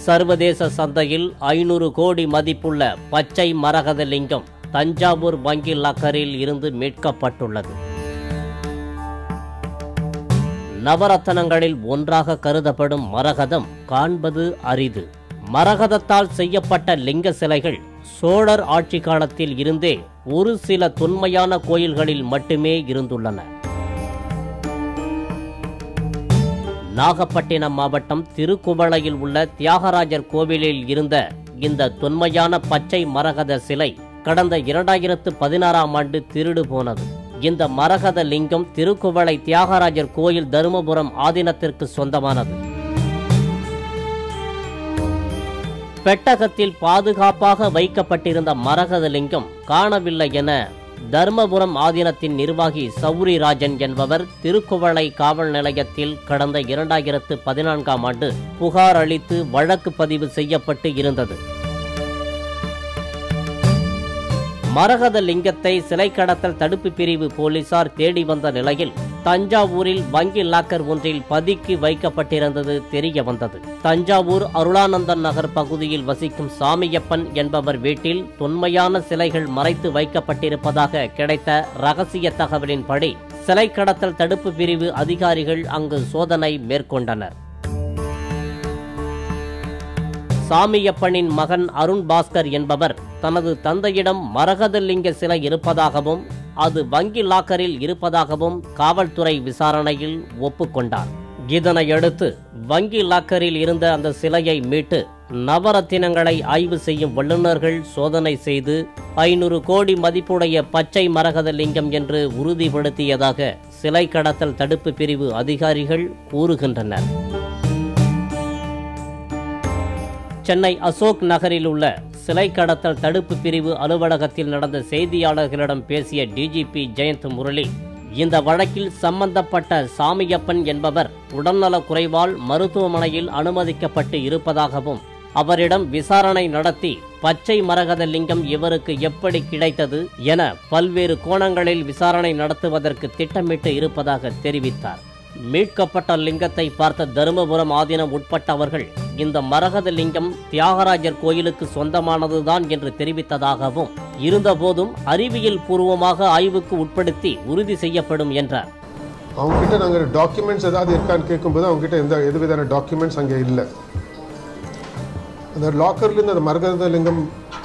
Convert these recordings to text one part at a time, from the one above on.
சர்வதேச சந்தையில் ஐநூறு கோடி மதிப்புள்ள பச்சை மரகத லிங்கம் தஞ்சாவூர் வங்கி லாக்கரில் இருந்து மீட்கப்பட்டுள்ளது நவரத்தனங்களில் ஒன்றாக கருதப்படும் மரகதம் காண்பது அரிது மரகதத்தால் செய்யப்பட்ட லிங்க சிலைகள் சோழர் ஆட்சி காலத்தில் இருந்தே ஒரு சில தொன்மையான கோயில்களில் மட்டுமே இருந்துள்ளன நாகப்பட்டினம் மாவட்டம் திருக்குவளையில் உள்ள தியாகராஜர் கோவிலில் இருந்த இந்த தொன்மையான பச்சை மரகத சிலை கடந்த இரண்டாயிரத்து பதினாறாம் ஆண்டு திருடு போனது இந்த மரகத லிங்கம் திருக்குவளை தியாகராஜர் கோயில் தருமபுரம் ஆதீனத்திற்கு சொந்தமானது பெட்டகத்தில் பாதுகாப்பாக வைக்கப்பட்டிருந்த மரகத லிங்கம் காணவில்லை என தர்மபுரம் ஆதீனத்தின் நிர்வாகி சௌரிராஜன் என்பவர் திருக்குவளை காவல் நிலையத்தில் கடந்த இரண்டாயிரத்து பதினான்காம் ஆண்டு புகார் அளித்து வழக்கு பதிவு செய்யப்பட்டு இருந்தது மரகத லிங்கத்தை சிலை கடத்தல் தடுப்பு பிரிவு போலீசார் தேடி வந்த நிலையில் தஞ்சாவூரில் வங்கி லாக்கர் ஒன்றில் பதுக்கி வைக்கப்பட்டிருந்தது தெரிய வந்தது தஞ்சாவூர் அருளானந்தன் நகர் பகுதியில் வசிக்கும் சாமியப்பன் என்பவர் வீட்டில் தொன்மையான சிலைகள் மறைத்து வைக்கப்பட்டிருப்பதாக கிடைத்த ரகசிய தகவலின்படி சிலை கடத்தல் தடுப்பு பிரிவு அதிகாரிகள் அங்கு சோதனை மேற்கொண்டனர் சாமியப்பனின் மகன் அருண் பாஸ்கர் என்பவர் தனது தந்தையிடம் மரகதலிங்க சிலை இருப்பதாகவும் அது வங்கி லாக்கரில் இருப்பதாகவும் காவல்துறை விசாரணையில் ஒப்புக்கொண்டார் இதனையடுத்து வங்கி லாக்கரில் இருந்த அந்த சிலையை மீட்டு நவரத்தினங்களை ஆய்வு செய்யும் வல்லுநர்கள் சோதனை செய்து ஐநூறு கோடி மதிப்புடைய பச்சை மரகத லிங்கம் என்று உறுதிப்படுத்தியதாக சிலை கடத்தல் தடுப்பு பிரிவு அதிகாரிகள் கூறுகின்றனர் சென்னை அசோக் நகரில் உள்ள சிலை கடத்தல் தடுப்பு பிரிவு அலுவலகத்தில் நடந்த செய்தியாளர்களிடம் பேசிய டிஜிபி ஜெயந்த் முரளி இந்த வழக்கில் சம்பந்தப்பட்ட சாமியப்பன் என்பவர் உடல்நலக் குறைவால் மருத்துவமனையில் அனுமதிக்கப்பட்டு இருப்பதாகவும் அவரிடம் விசாரணை நடத்தி பச்சை மரகத லிங்கம் இவருக்கு எப்படி கிடைத்தது என பல்வேறு கோணங்களில் விசாரணை நடத்துவதற்கு திட்டமிட்டு இருப்பதாக தெரிவித்தார் மீட்கப்பட்ட லிங்கத்தை பார்த்த தருமபுரம் ஆதீனம் உட்பட்டவர்கள் இந்த மரகத லிங்கம் தியாகராஜர் கோயிலுக்கு சொந்தமானதுதான் என்று தெரிவித்ததாகவும் இருந்தபோதும் அறிவியல் பூர்வமாக ஆய்வுக்கு உட்படுத்தி உறுதி செய்யப்படும் என்றார் அவங்க கிட்ட நாங்கள் டாக்குமெண்ட்ஸ் ஏதாவது இருக்கான்னு கேட்கும்போது அவங்க கிட்ட எந்த எது விதமான டாக்குமெண்ட்ஸ் அங்கே இல்லை அந்த லாக்கர்லேருந்து அந்த மரகத லிங்கம்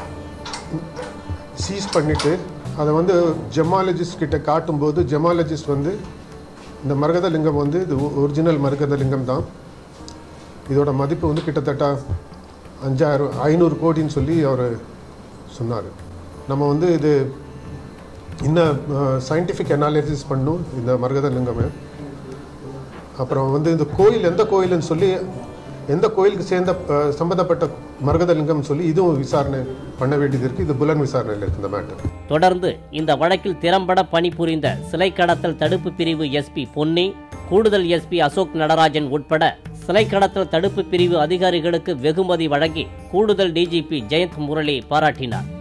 சீஸ் பண்ணிட்டு அதை வந்து ஜெமாலஜிஸ்ட் கிட்ட காட்டும்போது ஜெமாலஜிஸ்ட் வந்து இந்த மரகத லிங்கம் வந்து இது ஒரிஜினல் மரகத லிங்கம் தான் இதோட மதிப்பு வந்து கிட்டத்தட்ட அஞ்சாயிரம் ஐநூறு கோடின்னு சொல்லி அவர் சொன்னார் நம்ம வந்து இது இன்னும் சயின்டிஃபிக் அனாலிசிஸ் பண்ணும் இந்த மரகத லிங்கமே அப்புறம் வந்து இந்த கோயில் எந்த கோயில்னு சொல்லி எந்த கோயிலுக்கு சேர்ந்த அஹ், சம்பந்தப்பட்ட மரகத லிங்கம் சொல்லி இதுவும் விசாரணை பண்ண வேண்டியது இருக்குது இது புலன் விசாரணையில் இருக்குது இந்த மேட்டர் தொடர்ந்து இந்த வழக்கில் திறம்பட பணிபுரிந்த சிலை கடத்தல் தடுப்பு பிரிவு எஸ்பி பொன்னி கூடுதல் எஸ்பி அசோக் நடராஜன் உட்பட சிலை கடத்தல் தடுப்பு பிரிவு அதிகாரிகளுக்கு வெகுமதி வழங்கி கூடுதல் டிஜிபி ஜெயந்த் முரளி பாராட்டினார்